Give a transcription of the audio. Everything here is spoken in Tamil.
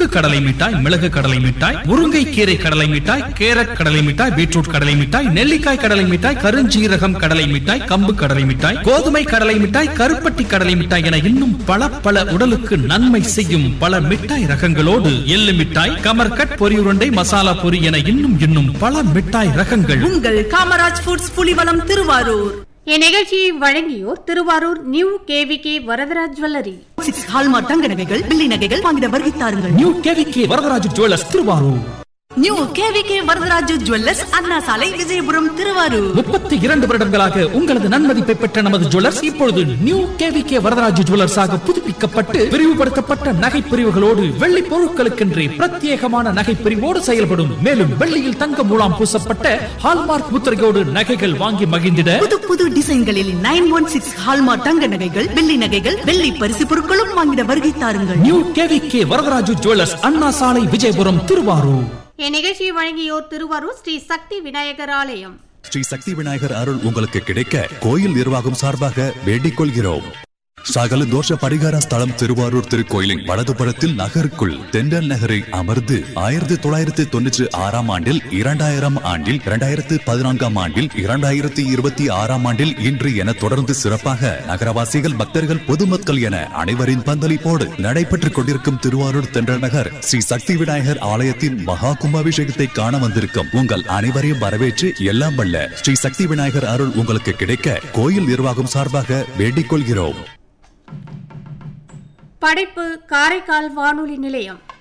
சுக்கு கடலை மிட்டாய் மிளகு கடலை மிட்டாய் முருங்கை கீரை கடலை மிட்டாய் கேரட் கடலை மிட்டாய் பீட்ரூட் கடலை மிட்டாய் நெல்லிக்காய் கடலை மிட்டாய் கருஞ்சீரகம் கடலை மிட்டாய் கம்பு கடலை மிட்டாய் கோதுமை கடலை மிட்டாய் கருப்பட்டி கடலை மிட்டாய் என இன்னும் பல பல உடலுக்கு நன்மை செய்யும் பல மிட்டாய் ரகங்களோடு எள்ளு மிட்டாய் கமர்கட் பொரியுருண்டை மசாலா பொரி என இன்னும் இன்னும் பல மிட்டாய் ரகங்கள் உங்கள் காமராஜ் ஃபுட்ஸ் புலிவலம் திருவாரூர் இந்நிகழ்ச்சியை வழங்கியோர் Thiruvarur new KVK Varadaraj jewellery six hallmark தங்க நகைகள் வெள்ளி நகைகள் வாங்கிட வருகை தாருங்கள் new KVK Varadaraj jewellers Thiruvarur new KVK Varadaraju jewellers Anna சாலை விஜயபுரம் திருவாரூர் முப்பத்தி இரண்டு வருடங்களாக உங்களது நன்மதிப்பை பெற்ற நமது ஜுவல்லர்ஸ் இப்பொழுது நியூ கேவிகே வரதராஜ் ஜுவல்லர்ஸாக புதுப்பிக்கப்பட்டு விரிவுபடுத்தப்பட்ட நகை பிரிவுகளோடு வெள்ளி பொருட்களுக்கென்றே பிரத்யேகமான நகை பிரிவோடு செயல்படும் மேலும் வெள்ளியில் தங்க மூலாம் பூசப்பட்ட ஹால்மார்க் முத்திரையோடு நகைகள் வாங்கி மகிழ்ந்திட புது புது டிசைன்களில் நைன் ஒன் சிக்ஸ் ஹால்மார்க் தங்க நகைகள் வெள்ளி நகைகள் வெள்ளி பரிசு பொருட்களும் வாங்கிட வருகை தாருங்கள் new KVK Varadaraju jewellers Anna சாலை விஜயபுரம் திருவாரூர் இந்நிகழ்ச்சியை வழங்கியோர் திருவாரூர் ஸ்ரீ சக்தி விநாயகர் ஆலயம் ஸ்ரீ சக்தி விநாயகர் அருள் உங்களுக்கு கிடைக்க கோயில் நிர்வாகம் சார்பாக வேண்டிக் கொள்கிறோம் சகல தோஷ பரிகார ஸ்தலம் திருவாரூர் திருக்கோயிலின் வலதுபுறத்தில் நகருக்குள் தென்றல் நகரை அமர்ந்து ஆயிரத்தி தொள்ளாயிரத்தி தொண்ணூற்றி ஆறாம் ஆண்டில் இரண்டாயிரம் ஆண்டில் இரண்டாயிரத்து பதினான்காம் ஆண்டில் இரண்டாயிரத்தி இருபத்தி ஆறாம் ஆண்டில் இன்று என தொடர்ந்து சிறப்பாக நகரவாசிகள் பக்தர்கள் பொதுமக்கள் என அனைவரின் பங்களிப்போடு நடைபெற்றுக் கொண்டிருக்கும் திருவாரூர் தென்றல் நகர் ஸ்ரீ சக்தி விநாயகர் ஆலயத்தின் மகா கும்பாபிஷேகத்தை காண வந்திருக்கும் உங்கள் அனைவரையும் வரவேற்று எல்லாம் வல்ல ஸ்ரீ சக்தி விநாயகர் அருள் உங்களுக்கு கிடைக்க கோயில் நிர்வாகம் சார்பாக வேண்டிக் கொள்கிறோம் படைப்பு காரைக்கால் வானொலி நிலையம்